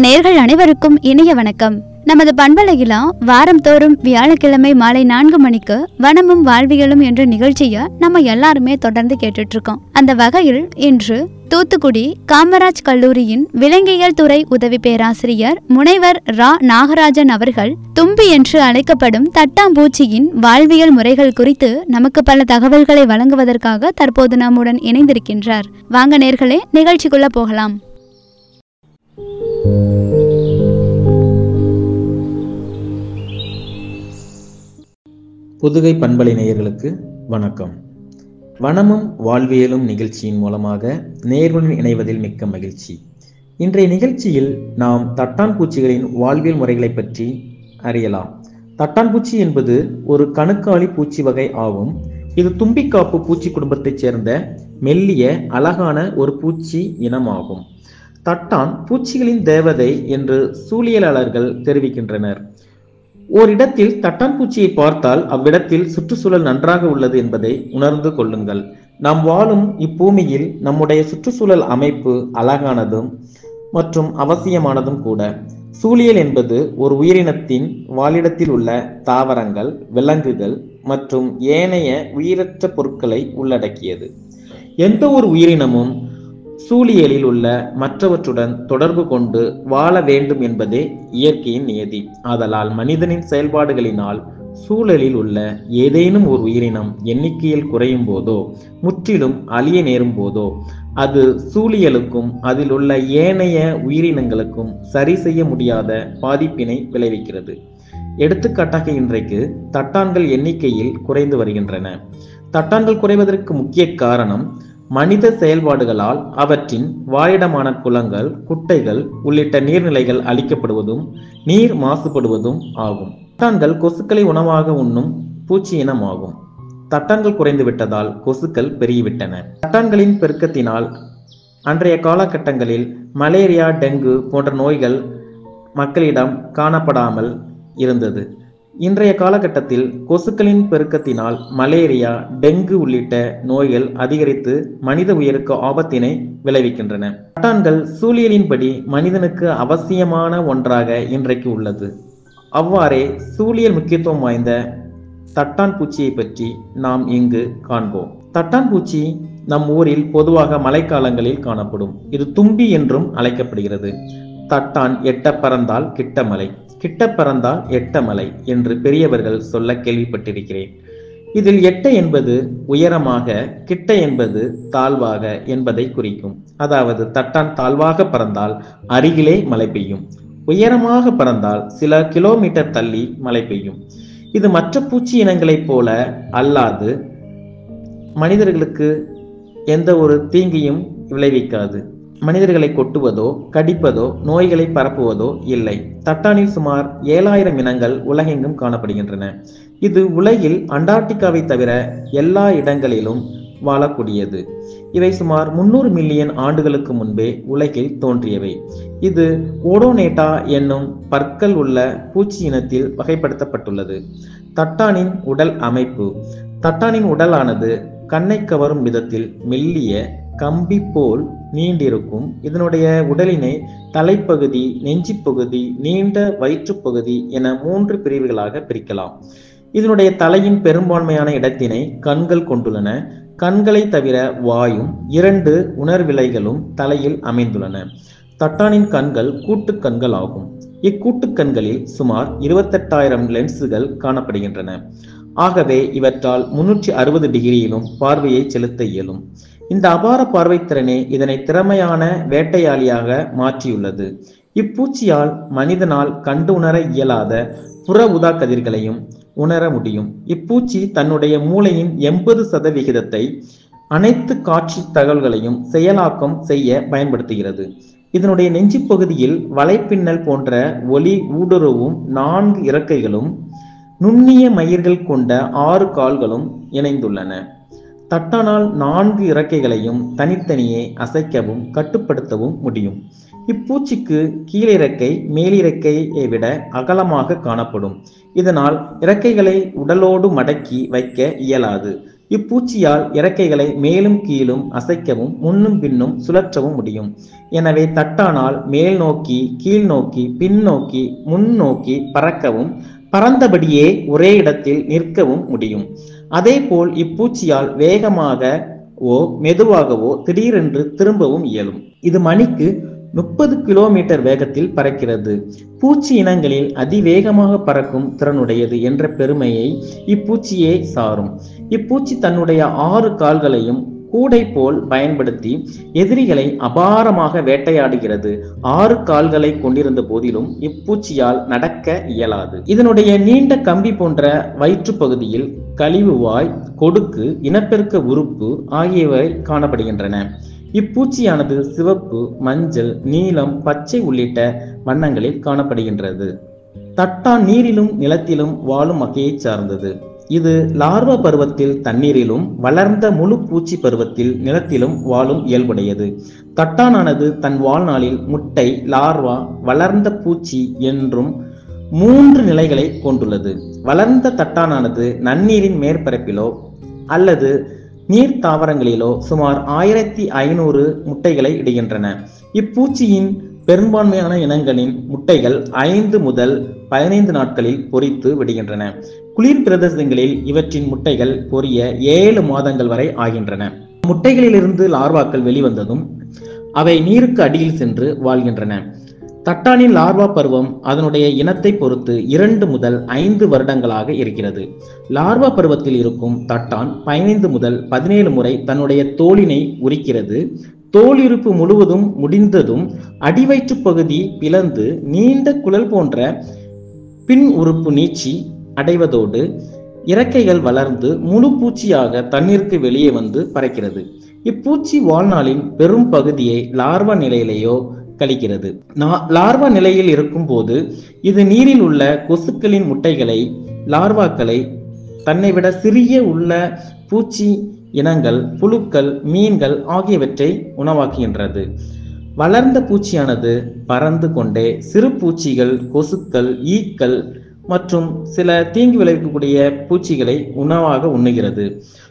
நேர்கள் அனைவருக்கும் இனிய வணக்கம் நமது பண்பலையிலா வாரம் தோறும் வியாழக்கிழமை மாலை நான்கு மணிக்கு வனமும் வாழ்வியலும் என்ற நிகழ்ச்சியை நம்ம எல்லாருமே தொடர்ந்து கேட்டுட்டு இருக்கோம் அந்த வகையில் இன்று தூத்துக்குடி காமராஜ் கல்லூரியின் விலங்கியல் துறை உதவி பேராசிரியர் முனைவர் ரா நாகராஜன் அவர்கள் தும்பி என்று அழைக்கப்படும் தட்டாம்பூச்சியின் வாழ்வியல் முறைகள் குறித்து நமக்கு பல தகவல்களை வழங்குவதற்காக தற்போது நம்முடன் இணைந்திருக்கின்றார் வாங்க நேர்களே நிகழ்ச்சிக்குள்ள போகலாம் புதுகை பண்பலை நேயர்களுக்கு வணக்கம் வனமும் வாழ்வியலும் நிகழ்ச்சியின் மூலமாக நேர்களுடன் இணைவதில் மிக்க மகிழ்ச்சி இன்றைய நிகழ்ச்சியில் நாம் தட்டான்பூச்சிகளின் வாழ்வியல் முறைகளை பற்றி அறியலாம் தட்டான்பூச்சி என்பது ஒரு கணுக்காலி பூச்சி வகை ஆகும் இது தும்பிக்காப்பு பூச்சி குடும்பத்தைச் சேர்ந்த மெல்லிய அழகான ஒரு பூச்சி இனமாகும் தட்டான் பூச்சிகளின் தேவதை என்று சூழியலாளர்கள் தெரிவிக்கின்றனர் ஓரிடத்தில் தட்டான்பூச்சியை பார்த்தால் அவ்விடத்தில் சுற்றுச்சூழல் நன்றாக உள்ளது என்பதை உணர்ந்து கொள்ளுங்கள் நாம் வாழும் இப்பூமியில் நம்முடைய சுற்றுச்சூழல் அமைப்பு அழகானதும் மற்றும் அவசியமானதும் கூட சூழியல் என்பது ஒரு உயிரினத்தின் வாழிடத்தில் உள்ள தாவரங்கள் விலங்குகள் மற்றும் ஏனைய உயிரற்ற பொருட்களை உள்ளடக்கியது எந்த ஒரு உயிரினமும் சூழியலில் உள்ள மற்றவற்றுடன் தொடர்பு கொண்டு வாழ வேண்டும் என்பதே இயற்கையின் நியதி ஆதலால் மனிதனின் செயல்பாடுகளினால் சூழலில் உள்ள ஏதேனும் ஒரு உயிரினம் எண்ணிக்கையில் குறையும் போதோ முற்றிலும் அழிய நேரும் போதோ அது சூழியலுக்கும் அதில் உள்ள ஏனைய உயிரினங்களுக்கும் சரி செய்ய முடியாத பாதிப்பினை விளைவிக்கிறது எடுத்துக்காட்டாக இன்றைக்கு தட்டான்கள் எண்ணிக்கையில் குறைந்து வருகின்றன தட்டான்கள் குறைவதற்கு முக்கிய காரணம் மனித செயல்பாடுகளால் அவற்றின் வாழிடமான குளங்கள் குட்டைகள் உள்ளிட்ட நீர்நிலைகள் அழிக்கப்படுவதும் நீர் மாசுபடுவதும் ஆகும் தட்டான்கள் கொசுக்களை உணவாக உண்ணும் பூச்சி இனமாகும் தட்டான்கள் குறைந்து விட்டதால் கொசுக்கள் பெருகிவிட்டன தட்டான்களின் பெருக்கத்தினால் அன்றைய காலகட்டங்களில் மலேரியா டெங்கு போன்ற நோய்கள் மக்களிடம் காணப்படாமல் இருந்தது இன்றைய காலகட்டத்தில் கொசுக்களின் பெருக்கத்தினால் மலேரியா டெங்கு உள்ளிட்ட நோய்கள் அதிகரித்து மனித உயிருக்கு ஆபத்தினை விளைவிக்கின்றன தட்டான்கள் சூழியலின்படி மனிதனுக்கு அவசியமான ஒன்றாக இன்றைக்கு உள்ளது அவ்வாறே சூழியல் முக்கியத்துவம் வாய்ந்த தட்டான் பூச்சியை பற்றி நாம் இங்கு காண்போம் தட்டான் பூச்சி நம் ஊரில் பொதுவாக மழைக்காலங்களில் காணப்படும் இது தும்பி என்றும் அழைக்கப்படுகிறது தட்டான் எட்ட பறந்தால் கிட்ட மலை கிட்ட பறந்தால் எட்ட மலை என்று பெரியவர்கள் சொல்ல கேள்விப்பட்டிருக்கிறேன் இதில் எட்ட என்பது உயரமாக கிட்ட என்பது தாழ்வாக என்பதை குறிக்கும் அதாவது தட்டான் தாழ்வாக பறந்தால் அருகிலே மழை பெய்யும் உயரமாக பறந்தால் சில கிலோமீட்டர் தள்ளி மழை பெய்யும் இது மற்ற பூச்சி இனங்களைப் போல அல்லாது மனிதர்களுக்கு எந்த ஒரு தீங்கையும் விளைவிக்காது மனிதர்களை கொட்டுவதோ கடிப்பதோ நோய்களை பரப்புவதோ இல்லை தட்டானில் சுமார் ஏழாயிரம் இனங்கள் உலகெங்கும் காணப்படுகின்றன இது உலகில் அண்டார்டிகாவை தவிர எல்லா இடங்களிலும் வாழக்கூடியது இவை சுமார் முன்னூறு மில்லியன் ஆண்டுகளுக்கு முன்பே உலகில் தோன்றியவை இது ஓடோனேட்டா என்னும் பற்கள் உள்ள பூச்சி இனத்தில் வகைப்படுத்தப்பட்டுள்ளது தட்டானின் உடல் அமைப்பு தட்டானின் உடலானது கண்ணை கவரும் விதத்தில் மெல்லிய கம்பி போல் நீண்டிருக்கும் இதனுடைய உடலினை தலைப்பகுதி நெஞ்சிப்பகுதி நீண்ட வயிற்றுப்பகுதி என மூன்று பிரிவுகளாக பிரிக்கலாம் இதனுடைய தலையின் பெரும்பான்மையான இடத்தினை கண்கள் கொண்டுள்ளன கண்களை தவிர வாயும் இரண்டு உணர்விலைகளும் தலையில் அமைந்துள்ளன தட்டானின் கண்கள் கூட்டு கண்கள் ஆகும் இக்கூட்டு கண்களில் சுமார் இருபத்தெட்டாயிரம் லென்சுகள் காணப்படுகின்றன ஆகவே இவற்றால் முன்னூற்றி அறுபது டிகிரியிலும் பார்வையை செலுத்த இயலும் இந்த அபார பார்வைத்திறனே இதனை திறமையான வேட்டையாளியாக மாற்றியுள்ளது இப்பூச்சியால் மனிதனால் கண்டு உணர இயலாத புற ஊதா கதிர்களையும் உணர முடியும் இப்பூச்சி தன்னுடைய மூளையின் எண்பது சதவிகிதத்தை அனைத்து காட்சி தகவல்களையும் செயலாக்கம் செய்ய பயன்படுத்துகிறது இதனுடைய நெஞ்சு பகுதியில் வலைப்பின்னல் போன்ற ஒளி ஊடுருவும் நான்கு இறக்கைகளும் நுண்ணிய மயிர்கள் கொண்ட ஆறு கால்களும் இணைந்துள்ளன தட்டானால் நான்கு இறக்கைகளையும் தனித்தனியே அசைக்கவும் கட்டுப்படுத்தவும் முடியும் இப்பூச்சிக்கு கீழிறக்கை மேலிறக்கையை விட அகலமாக காணப்படும் இதனால் இறக்கைகளை உடலோடு மடக்கி வைக்க இயலாது இப்பூச்சியால் இறக்கைகளை மேலும் கீழும் அசைக்கவும் முன்னும் பின்னும் சுழற்றவும் முடியும் எனவே தட்டானால் மேல் நோக்கி கீழ் நோக்கி பின்னோக்கி முன்னோக்கி பறக்கவும் பறந்தபடியே ஒரே இடத்தில் நிற்கவும் முடியும் அதேபோல் இப்பூச்சியால் வேகமாக ஓ மெதுவாகவோ திடீரென்று திரும்பவும் இயலும் இது மணிக்கு முப்பது கிலோமீட்டர் வேகத்தில் பறக்கிறது பூச்சி இனங்களில் அதிவேகமாக பறக்கும் திறனுடையது என்ற பெருமையை இப்பூச்சியே சாரும் இப்பூச்சி தன்னுடைய ஆறு கால்களையும் கூடை போல் பயன்படுத்தி எதிரிகளை அபாரமாக வேட்டையாடுகிறது ஆறு கால்களை கொண்டிருந்த போதிலும் இப்பூச்சியால் நடக்க இயலாது இதனுடைய நீண்ட கம்பி போன்ற வயிற்று பகுதியில் கழிவுவாய் கொடுக்கு இனப்பெருக்க உறுப்பு ஆகியவை காணப்படுகின்றன இப்பூச்சியானது சிவப்பு மஞ்சள் நீலம் பச்சை உள்ளிட்ட வண்ணங்களில் காணப்படுகின்றது தட்டான் நீரிலும் நிலத்திலும் வாழும் வகையைச் சார்ந்தது இது லார்வா பருவத்தில் தண்ணீரிலும் வளர்ந்த முழு பூச்சி பருவத்தில் நிலத்திலும் வாழும் இயல்புடையது தட்டானானது தன் வாழ்நாளில் முட்டை லார்வா வளர்ந்த பூச்சி என்றும் மூன்று நிலைகளை கொண்டுள்ளது வளர்ந்த தட்டானானது நன்னீரின் மேற்பரப்பிலோ அல்லது நீர் தாவரங்களிலோ சுமார் ஆயிரத்தி ஐநூறு முட்டைகளை இடுகின்றன இப்பூச்சியின் பெரும்பான்மையான இனங்களின் முட்டைகள் ஐந்து முதல் பதினைந்து நாட்களில் பொரித்து விடுகின்றன குளிர் பிரதேசங்களில் இவற்றின் முட்டைகள் பொரிய ஏழு மாதங்கள் வரை ஆகின்றன முட்டைகளிலிருந்து லார்வாக்கள் வெளிவந்ததும் அவை நீருக்கு அடியில் சென்று வாழ்கின்றன தட்டானின் லார்வா பருவம் அதனுடைய இனத்தை பொறுத்து இரண்டு முதல் ஐந்து வருடங்களாக இருக்கிறது லார்வா பருவத்தில் இருக்கும் தட்டான் பதினைந்து முதல் பதினேழு முறை தன்னுடைய தோலினை உரிக்கிறது தோலிருப்பு முழுவதும் முடிந்ததும் அடிவயிற்று பகுதி பிளந்து நீண்ட குழல் போன்ற பின் உறுப்பு நீச்சி அடைவதோடு இறக்கைகள் வளர்ந்து முழு பூச்சியாக தண்ணீருக்கு வெளியே வந்து பறக்கிறது இப்பூச்சி வாழ்நாளின் பெரும் பகுதியை லார்வா நிலையிலேயோ கழிக்கிறது லார்வா நிலையில் இருக்கும் போது இது நீரில் உள்ள கொசுக்களின் முட்டைகளை லார்வாக்களை தன்னை விட சிறிய உள்ள பூச்சி இனங்கள் புழுக்கள் மீன்கள் ஆகியவற்றை உணவாக்குகின்றது வளர்ந்த பூச்சியானது பறந்து கொண்டே சிறு பூச்சிகள் கொசுக்கள் ஈக்கள் மற்றும் சில தீங்கு விளைவிக்கக்கூடிய பூச்சிகளை உணவாக உண்ணுகிறது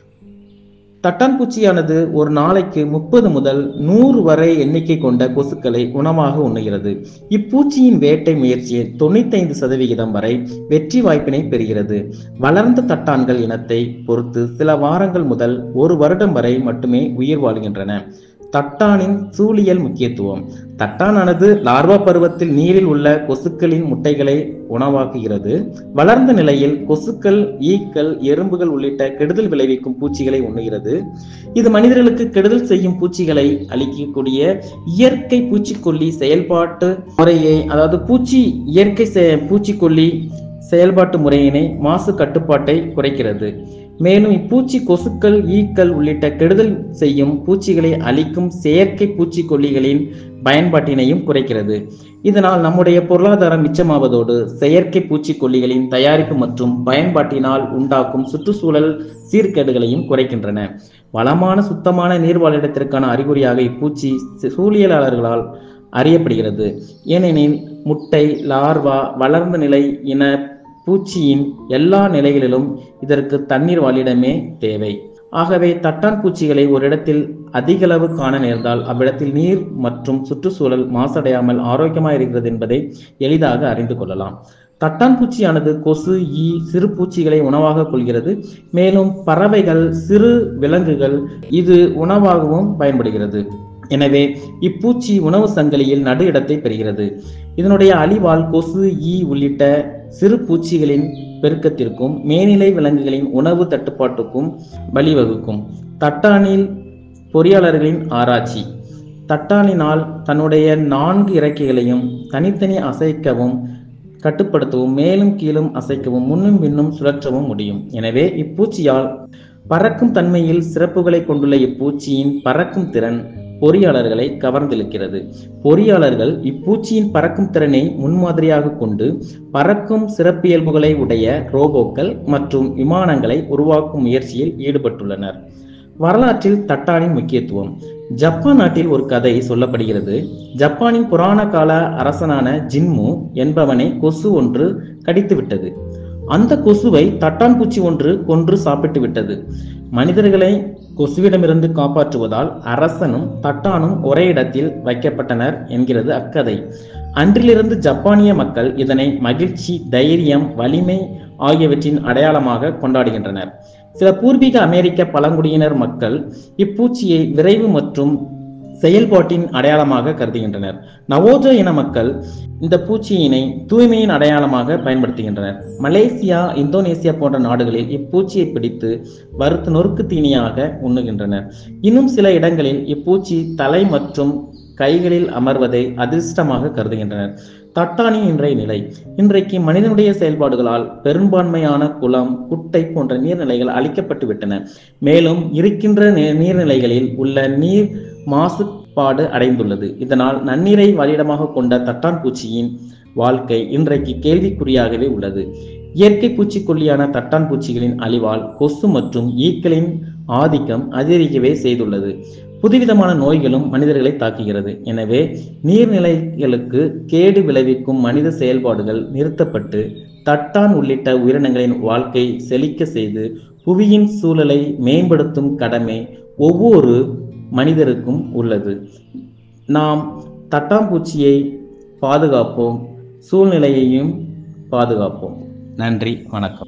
தட்டான் பூச்சியானது ஒரு நாளைக்கு முப்பது முதல் நூறு வரை எண்ணிக்கை கொண்ட கொசுக்களை உணவாக உண்ணுகிறது இப்பூச்சியின் வேட்டை முயற்சியை தொண்ணூத்தைந்து சதவிகிதம் வரை வெற்றி வாய்ப்பினை பெறுகிறது வளர்ந்த தட்டான்கள் இனத்தை பொறுத்து சில வாரங்கள் முதல் ஒரு வருடம் வரை மட்டுமே உயிர் வாழ்கின்றன தட்டானின் சூழியல் முக்கியத்துவம் தட்டானானது லார்வா பருவத்தில் நீரில் உள்ள கொசுக்களின் முட்டைகளை உணவாக்குகிறது வளர்ந்த நிலையில் கொசுக்கள் ஈக்கள் எறும்புகள் உள்ளிட்ட கெடுதல் விளைவிக்கும் பூச்சிகளை உண்ணுகிறது இது மனிதர்களுக்கு கெடுதல் செய்யும் பூச்சிகளை அழிக்கக்கூடிய இயற்கை பூச்சிக்கொல்லி செயல்பாட்டு முறையை அதாவது பூச்சி இயற்கை பூச்சிக்கொல்லி செயல்பாட்டு முறையினை மாசு கட்டுப்பாட்டை குறைக்கிறது மேலும் இப்பூச்சி கொசுக்கள் ஈக்கள் உள்ளிட்ட கெடுதல் செய்யும் பூச்சிகளை அழிக்கும் செயற்கை பூச்சிக்கொல்லிகளின் பயன்பாட்டினையும் குறைக்கிறது இதனால் நம்முடைய பொருளாதாரம் மிச்சமாவதோடு செயற்கை பூச்சிக்கொல்லிகளின் தயாரிப்பு மற்றும் பயன்பாட்டினால் உண்டாக்கும் சுற்றுச்சூழல் சீர்கேடுகளையும் குறைக்கின்றன வளமான சுத்தமான நீர்வாழிடத்திற்கான அறிகுறியாக இப்பூச்சி சூழியலாளர்களால் அறியப்படுகிறது ஏனெனில் முட்டை லார்வா வளர்ந்த நிலை இன பூச்சியின் எல்லா நிலைகளிலும் இதற்கு தண்ணீர் வாழிடமே தேவை ஆகவே தட்டான் பூச்சிகளை ஒரு இடத்தில் அதிகளவு காண நேர்ந்தால் அவ்விடத்தில் நீர் மற்றும் சுற்றுச்சூழல் மாசடையாமல் ஆரோக்கியமாக இருக்கிறது என்பதை எளிதாக அறிந்து கொள்ளலாம் தட்டான் பூச்சியானது கொசு ஈ சிறு பூச்சிகளை உணவாக கொள்கிறது மேலும் பறவைகள் சிறு விலங்குகள் இது உணவாகவும் பயன்படுகிறது எனவே இப்பூச்சி உணவு சங்கிலியில் நடு இடத்தை பெறுகிறது இதனுடைய அழிவால் கொசு ஈ உள்ளிட்ட சிறு பூச்சிகளின் பெருக்கத்திற்கும் மேல்நிலை விலங்குகளின் உணவு தட்டுப்பாட்டுக்கும் வழிவகுக்கும் தட்டானில் பொறியாளர்களின் ஆராய்ச்சி தட்டானினால் தன்னுடைய நான்கு இறக்கைகளையும் தனித்தனி அசைக்கவும் கட்டுப்படுத்தவும் மேலும் கீழும் அசைக்கவும் முன்னும் பின்னும் சுழற்றவும் முடியும் எனவே இப்பூச்சியால் பறக்கும் தன்மையில் சிறப்புகளை கொண்டுள்ள இப்பூச்சியின் பறக்கும் திறன் பொறியாளர்களை கவர்ந்திழுக்கிறது பொறியாளர்கள் இப்பூச்சியின் பறக்கும் திறனை முன்மாதிரியாக கொண்டு பறக்கும் சிறப்பியல்புகளை உடைய ரோபோக்கள் மற்றும் விமானங்களை உருவாக்கும் முயற்சியில் ஈடுபட்டுள்ளனர் வரலாற்றில் தட்டானின் முக்கியத்துவம் ஜப்பான் நாட்டில் ஒரு கதை சொல்லப்படுகிறது ஜப்பானின் புராண கால அரசனான ஜின்மு என்பவனை கொசு ஒன்று கடித்து விட்டது அந்த கொசுவை தட்டான்பூச்சி ஒன்று கொன்று சாப்பிட்டு விட்டது மனிதர்களை கொசுவிடமிருந்து காப்பாற்றுவதால் அரசனும் தட்டானும் ஒரே இடத்தில் வைக்கப்பட்டனர் என்கிறது அக்கதை அன்றிலிருந்து ஜப்பானிய மக்கள் இதனை மகிழ்ச்சி தைரியம் வலிமை ஆகியவற்றின் அடையாளமாக கொண்டாடுகின்றனர் சில பூர்வீக அமெரிக்க பழங்குடியினர் மக்கள் இப்பூச்சியை விரைவு மற்றும் செயல்பாட்டின் அடையாளமாக கருதுகின்றனர் நவோஜோ இன மக்கள் இந்த பூச்சியினை தூய்மையின் அடையாளமாக பயன்படுத்துகின்றனர் மலேசியா இந்தோனேசியா போன்ற நாடுகளில் இப்பூச்சியை பிடித்து வறுத்து நொறுக்கு தீனியாக உண்ணுகின்றனர் இன்னும் சில இடங்களில் இப்பூச்சி தலை மற்றும் கைகளில் அமர்வதை அதிர்ஷ்டமாக கருதுகின்றனர் தட்டானின் இன்றைய நிலை இன்றைக்கு மனிதனுடைய செயல்பாடுகளால் பெரும்பான்மையான குளம் குட்டை போன்ற நீர்நிலைகள் அழிக்கப்பட்டு விட்டன மேலும் இருக்கின்ற நீ- நீர்நிலைகளில் உள்ள நீர் மாசுபாடு அடைந்துள்ளது இதனால் நன்னீரை வழியிடமாக கொண்ட தட்டான்பூச்சியின் வாழ்க்கை இன்றைக்கு கேள்விக்குறியாகவே உள்ளது இயற்கை பூச்சிக்கொல்லியான தட்டான் பூச்சிகளின் அழிவால் கொசு மற்றும் ஈக்களின் ஆதிக்கம் அதிகரிக்கவே செய்துள்ளது புதுவிதமான நோய்களும் மனிதர்களை தாக்குகிறது எனவே நீர்நிலைகளுக்கு கேடு விளைவிக்கும் மனித செயல்பாடுகள் நிறுத்தப்பட்டு தட்டான் உள்ளிட்ட உயிரினங்களின் வாழ்க்கை செழிக்க செய்து புவியின் சூழலை மேம்படுத்தும் கடமை ஒவ்வொரு மனிதருக்கும் உள்ளது நாம் தட்டாம்பூச்சியை பாதுகாப்போம் சூழ்நிலையையும் பாதுகாப்போம் நன்றி வணக்கம்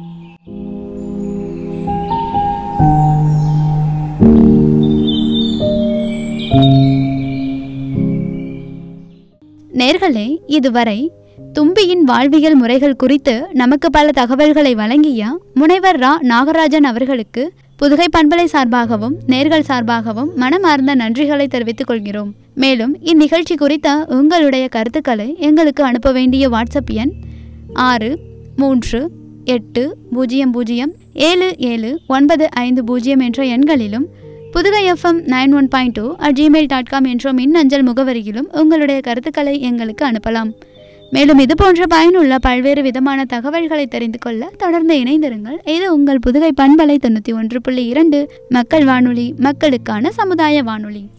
நேர்களே இதுவரை தும்பியின் வாழ்வியல் முறைகள் குறித்து நமக்கு பல தகவல்களை வழங்கிய முனைவர் ரா நாகராஜன் அவர்களுக்கு புதுகை பண்பலை சார்பாகவும் நேர்கள் சார்பாகவும் மனமார்ந்த நன்றிகளை தெரிவித்துக் கொள்கிறோம் மேலும் இந்நிகழ்ச்சி குறித்த உங்களுடைய கருத்துக்களை எங்களுக்கு அனுப்ப வேண்டிய வாட்ஸ்அப் எண் ஆறு மூன்று எட்டு பூஜ்ஜியம் பூஜ்ஜியம் ஏழு ஏழு ஒன்பது ஐந்து பூஜ்ஜியம் என்ற எண்களிலும் Pudugai FM nine one point two at Gmail dot com என்ற மின்னஞ்சல் முகவரியிலும் உங்களுடைய கருத்துக்களை எங்களுக்கு அனுப்பலாம் மேலும் இது போன்ற பயனுள்ள பல்வேறு விதமான தகவல்களை தெரிந்து கொள்ள தொடர்ந்து இணைந்திருங்கள் இது உங்கள் புதுகை பண்பலை தொண்ணூற்றி ஒன்று புள்ளி இரண்டு மக்கள் வானொலி மக்களுக்கான சமுதாய வானொலி